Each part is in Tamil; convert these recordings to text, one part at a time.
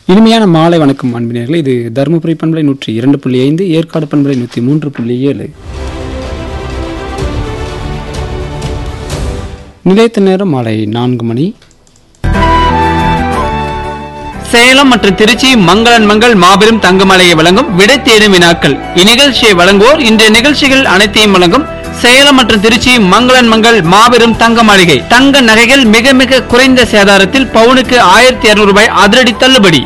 இனிமையான மாலை வணக்கம் அன்பினர்களே இது தருமபுரி பண்பலை நூற்றி இரண்டு புள்ளி ஐந்து ஏற்காடு பண்பலை நூற்றி மூன்று புள்ளி ஏழு நிலைத்த நேரம் மாலை நான்கு மணி சேலம் மற்றும் திருச்சி மங்களன் மங்கள் மாபெரும் தங்கமலையை வழங்கும் விடை தேடும் வினாக்கள் இந்நிகழ்ச்சியை வழங்குவோர் இன்றைய நிகழ்ச்சிகள் அனைத்தையும் வழங்கும் சேலம் மற்றும் திருச்சி மங்களன் மங்கள் மாபெரும் தங்க மாளிகை தங்க நகைகள் மிக மிக குறைந்த சேதாரத்தில் பவுனுக்கு ஆயிரத்தி இருநூறு ரூபாய் அதிரடி தள்ளுபடி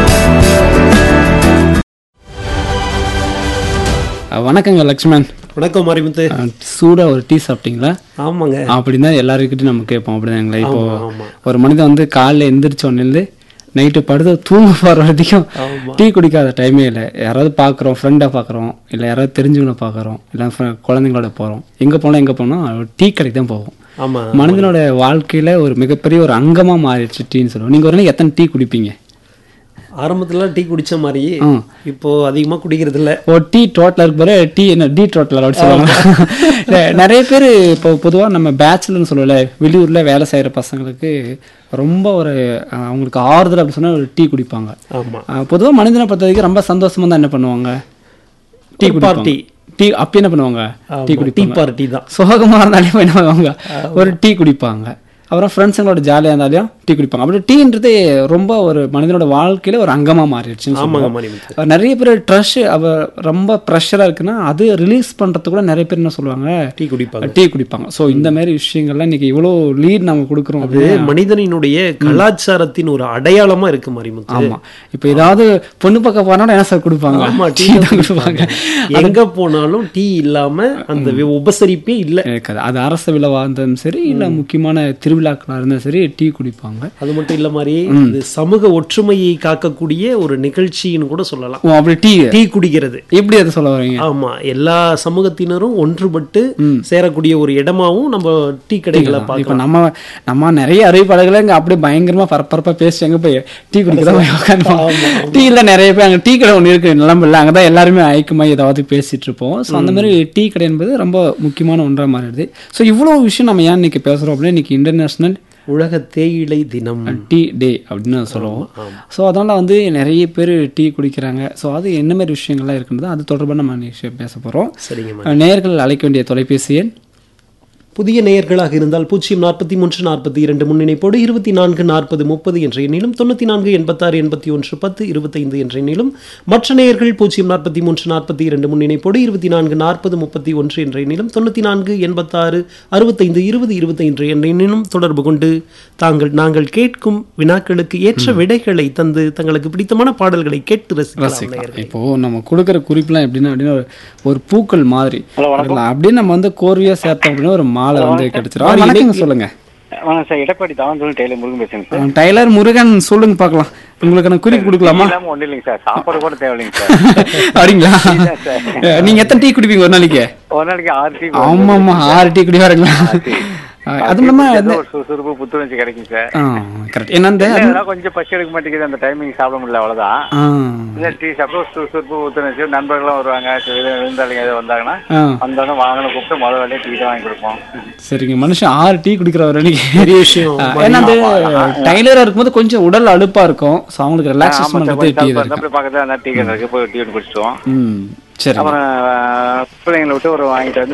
அஹ், வணக்கங்க லக்ஷ்மண் வணக்கம் மாரிமுத்து அஹ், சூடா ஒரு டீ சாப்பிட்டீங்களா ஆமாங்க அப்படின்னு தான் எல்லாருக்கிட்டையும் நம்ம கேட்போம் அப்படிதாங்களா இப்போ ஆமா, ஆமா. ஒரு மனிதன் வந்து காலைல எந்திரிச்ச உடனே நைட்டு படுத்து தூங்க போகிற வரைக்கும் ஆமா. டீ குடிக்காத டைமே இல்லை யாராவது பார்க்குறோம் ஃப்ரெண்டை பார்க்குறோம் இல்லை யாராவது தெரிஞ்சவங்களை பார்க்குறோம் இல்லை fri- குழந்தைங்களோட போகிறோம் எங்கே போனால் எங்கே போனோம் டீ கடைக்கு தான் போவோம் ஆமா மனிதனோட வாழ்க்கையில ஒரு மிகப்பெரிய ஒரு அங்கமா மாறிடுச்சு டீன்னு சொல்லுவோம் நீங்க ஒரு நாளைக்கு எத்தனை டீ குடிப்பீங்க ஆரம்பத்துல டீ குடிச்ச மாதிரி ம். இப்போ அதிகமா குடிக்கிறது இல்ல ஒரு டீ டோட்டலா இருக்கு பாரு டீ என்ன டீ டோட்டலர் அப்படி சொல்லுவாங்க இல்ல, நிறைய பேர் இப்போ பொதுவா நம்ம பேச்சுலர்னு சொல்லல வெளியூர்ல வேலை செய்யற பசங்களுக்கு ரொம்ப ஒரு அஹ், அவங்களுக்கு ஆறுதல் அப்படி சொன்னா ஒரு டீ குடிப்பாங்க ஆமா அஹ், பொதுவா மனிதனை பொறுத்த வரைக்கும் ரொம்ப சந்தோஷமா தான் என்ன பண்ணுவாங்க டீ ஒரு குடிப்பாங்க party. டீ அப்ப என்ன பண்ணுவாங்க டீ டீ குடிப்பாங்க பார்ட்டி தான் சோகமா இருந்தாலே போய் என்ன பண்ணுவாங்க ஒரு டீ குடிப்பாங்க அப்புறம் ஃப்ரெண்ட்ஸுங்களோட ஜாலியாக இருந்தாலும் டீ குடிப்பாங்க அப்படி டீன்றது ரொம்ப ஒரு மனிதனோட வாழ்க்கையில ஒரு அங்கமா மாறிடுச்சுன்னு ஆமாங்க சொல்லுவாங்க மாரிமுத்து அஹ் நிறைய பேர் ட்ரஷ் அவ ரொம்ப ப்ரெஷராக இருக்குன்னா அது ரிலீஸ் பண்ணுறது கூட நிறைய பேர் என்ன சொல்லுவாங்க டீ குடிப்பாங்க டீ குடிப்பாங்க ஸோ இந்த மாதிரி விஷயங்கள்லாம் இன்னைக்கு இவ்வளோ லீட் நம்ம கொடுக்குறோம் அது மனிதனினுடைய கலாச்சாரத்தின் ஒரு அடையாளமா இருக்கு மாரிமுத்து ஆமா இப்போ ஏதாவது பொண்ணு பக்கம் போனா என்ன சார் கொடுப்பாங்க ஆமா டீ டீ தான் கொடுப்பாங்க எங்க போனாலும் டீ இல்லாம அந்த வி- உபசரிப்பே இல்ல இருக்காது அது அரச விழாவா இருந்தாலும் சரி இல்ல முக்கியமான திருவிழாக்களாக இருந்தாலும் சரி டீ குடிப்பாங்க அது மட்டும் இல்ல மாதிரி இது சமூக ஒற்றுமையை காக்கக்கூடிய ஒரு நிகழ்ச்சின்னு கூட சொல்லலாம் ஓ அப்படி டீ டீ குடிக்கிறது எப்படி அதை சொல்ல வரீங்க ஆமா எல்லா சமூகத்தினரும் ஒன்றுபட்டு சேரக்கூடிய ஒரு இடமாவும் நம்ம டீ கடைகளை இப்போ பார்க்கலாம் நம்ம நம்ம நிறைய அறிவிப்பாளர்களை இங்க அப்படியே பயங்கரமா பரபரப்பா பேசி அங்க போய் டீ குடிக்க தான் போய் உட்காந்துப்போம் டீல நிறைய பேர் அங்க டீ கடை ஒன்று இருக்கு நிலம்பில்ல அங்கதான் எல்லாருமே ஐக்கமாக ஏதாவது பேசிட்டு இருப்போம் ஸோ அந்த மாதிரி டீ கடை என்பது ரொம்ப முக்கியமான ஒன்றா மாறிடுது ஸோ இவ்வளவு விஷயம் நம்ம ஏன் இன்னைக்கு பேசுறோம் அப்படின்னா இன்னைக்கு இன்டர்நேஷனல் உலக தேயிலை தினம் டீ டே அப்படின்னு சொல்லுவோம் ஸோ அதனால வந்து நிறைய பேர் டீ குடிக்கிறாங்க ஸோ அது என்ன மாதிரி விஷயங்கள்லாம் இருக்குன்றது அது தொடர்பாக நம்ம இன்னைக்கு பேச போகிறோம் சரிங்க நேயர்கள் அழைக்க வேண்டிய தொலைபேசி எண் புதிய நேயர்களாக இருந்தால் பூஜ்ஜியம் நாற்பத்தி மூன்று நாற்பத்தி இரண்டு முன்னிணைப்போடு இருபத்தி நான்கு நாற்பது முப்பது என்ற எண்ணிலும் தொண்ணூற்றி நான்கு எண்பத்தாறு எண்பத்தி ஒன்று பத்து இருபத்தைந்து என்ற எண்ணிலும் மற்ற நேயர்கள் பூஜ்ஜியம் நாற்பத்தி மூன்று நாற்பத்தி இரண்டு முன்னிணைப்போடு இருபத்தி நான்கு நாற்பது முப்பத்தி ஒன்று என்ற எண்ணிலும் தொண்ணூற்றி நான்கு எண்பத்தாறு அறுபத்தைந்து இருபது இருபத்தைந்து என்ற எண்ணிலும் தொடர்பு கொண்டு தாங்கள் நாங்கள் கேட்கும் வினாக்களுக்கு ஏற்ற விடைகளை தந்து தங்களுக்கு பிடித்தமான பாடல்களை கேட்டு ரசிக்கலாம் நேயர்களே. ரசிக்கலாம் இப்போ நம்ம கொடுக்குற குறிப்புலாம் எப்படின்னா அப்படின்னா ஒரு- ஒரு பூக்கள் மாதிரி அதுல அப்படியே நம்ம வந்து கோர்வையா சேர்த்தோம் அப்படின்னா ஒரு மாலை வந்து கிடைச்சிரும் ஆ, வணக்கங்க சொல்லுங்க வணக்கம் சார் எடப்பாடி தாவந்தூர் டெய்லர் முருகன் பேசுறேன் சார் ஆ, டைலர் முருகன் சொல்லுங்க பார்க்கலாம் உங்களுக்கு நான் குறிப்பு கொடுக்கலாமா இல்லாம ஒண்ணு இல்லைங்க சார் சாப்பாடு கூட தேவையில்லைங்க சார் அப்படிங்களா சார். அஹ், நீங்க எத்தனை டீ குடிப்பீங்க ஒரு நாளைக்கு ஒரு நாளைக்கு ஆறு டீ ஆமா ஆமா ஆறு டீ குடி வரீங்களா அதுவும் இல்லாம ஏதோ ஒரு சுறுசுறுப்பு புத்துணர்ச்சி கிடைக்கும் சார் கரெக்ட் என்ன அந்த இதெல்லாம் கொஞ்சம் பசி எடுக்க மாட்டேங்குது அந்த டைமிங் சாப்பிட முடியல அவ்வளவுதான் ஆ, இந்த டீ சாப்பிட்டு ஒரு சுறுசுறுப்பு புத்துணர்ச்சி நண்பர்களும் வருவாங்க சரி, விருந்தாளிங்க ஏதோ வந்தாங்கன்னா ஆ, வந்தோடனே வாங்கணும் கூப்பிட்டு முதல் வேலையை டீ தான் வாங்கி கொடுப்போம் சரிங்க மனுஷன் ஆறு டீ குடிக்கிற ஒரு அன்னைக்கு பெரிய விஷயம் ஆ, ஏன்னா அந்த டைலரா இருக்கும்போது கொஞ்சம் உடல் அலுப்பா இருக்கும் ஸோ அவங்களுக்கு ரிலாக்ஸேஷன் ஆமா சார் பண்றது டீ கொஞ்சம் தான் தப்பு பக்கத்துல அந்த டீ கடை இருக்கு போய் டீ ஒன்று குடிச்சிட்டோம் ம் சரி அப்புறம் பிள்ளைங்களை விட்டு ஒரு வாங்கிட்டு வந்து